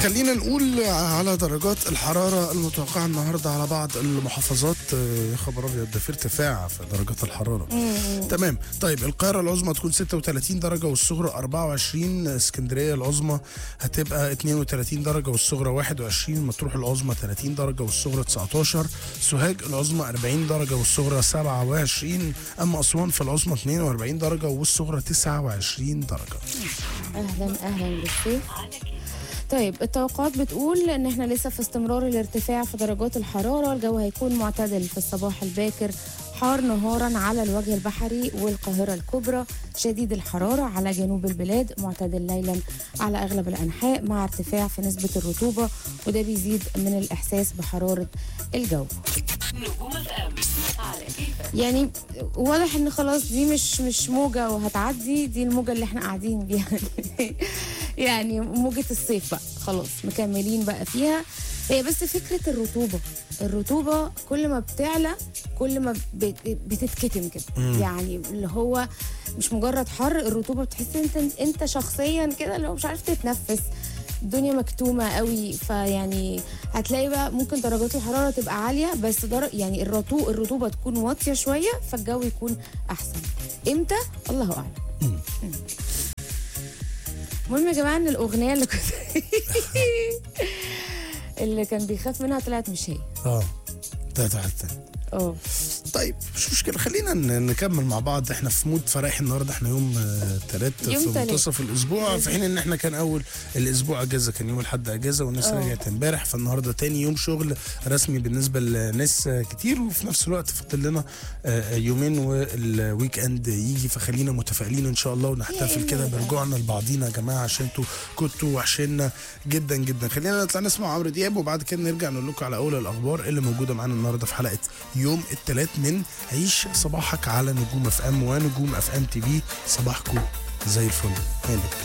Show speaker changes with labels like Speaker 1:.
Speaker 1: خلينا نقول على درجات الحرارة المتوقعة النهاردة على بعض المحافظات آه، يا خبر أبيض ده في ارتفاع في درجات الحرارة تمام طيب القاهرة العظمى تكون 36 درجة والصغرى 24 اسكندرية العظمى هتبقى 32 درجة والصغرى 21 مطروح العظمى 30 درجة والصغرى 19 سوهاج العظمى 40 درجة والصغرى 27 أما أسوان في العظمى 42 درجة والصغرى 29 درجة
Speaker 2: اهلا اهلا بالسيف طيب التوقعات بتقول ان احنا لسه في استمرار الارتفاع في درجات الحراره الجو هيكون معتدل في الصباح الباكر حار نهارا على الوجه البحري والقاهره الكبرى شديد الحراره على جنوب البلاد معتدل ليلا على اغلب الانحاء مع ارتفاع في نسبه الرطوبه وده بيزيد من الاحساس بحراره الجو
Speaker 3: نجوم اف ام على كيفك
Speaker 2: يعني واضح ان خلاص دي مش مش موجه وهتعدي دي الموجه اللي احنا قاعدين بيها يعني موجه الصيف بقى خلاص مكملين بقى فيها هي بس فكره الرطوبه الرطوبه كل ما بتعلى كل ما بت- بتتكتم كده يعني اللي هو مش مجرد حر الرطوبه بتحس انت انت شخصيا كده اللي هو مش عارف تتنفس الدنيا مكتومه قوي فيعني هتلاقي بقى ممكن درجات الحراره تبقى عاليه بس در... يعني الرطو... الرطوبه تكون واطيه شويه فالجو يكون احسن امتى الله اعلم مم. المهم يا جماعه ان الاغنيه اللي كنت اللي كان بيخاف منها طلعت مش هي
Speaker 1: اه ده تحت
Speaker 2: اه
Speaker 1: طيب مش مشكله خلينا ن- نكمل مع بعض احنا في مود فرح النهارده احنا يوم ثلاث
Speaker 2: يوم
Speaker 1: في
Speaker 2: تلات.
Speaker 1: منتصف الاسبوع في حين ان احنا كان اول الاسبوع اجازه كان يوم الاحد اجازه والناس
Speaker 2: اه.
Speaker 1: رجعت امبارح فالنهارده تاني يوم شغل رسمي بالنسبه لناس كتير وفي نفس الوقت فاضل لنا آه، يومين والويك اند يجي فخلينا متفائلين ان شاء الله ونحتفل
Speaker 2: يا
Speaker 1: كده
Speaker 2: إما بقى.
Speaker 1: برجوعنا لبعضينا يا جماعه عشان انتوا كنتوا وحشنا جدا جدا خلينا نطلع نسمع عمرو دياب وبعد كده نرجع نقول لكم على اول الاخبار اللي موجوده معانا النهارده في حلقه يوم الثلاث من عيش صباحك على نجوم اف ام ونجوم اف ام تي في صباحكم زي الفل مالك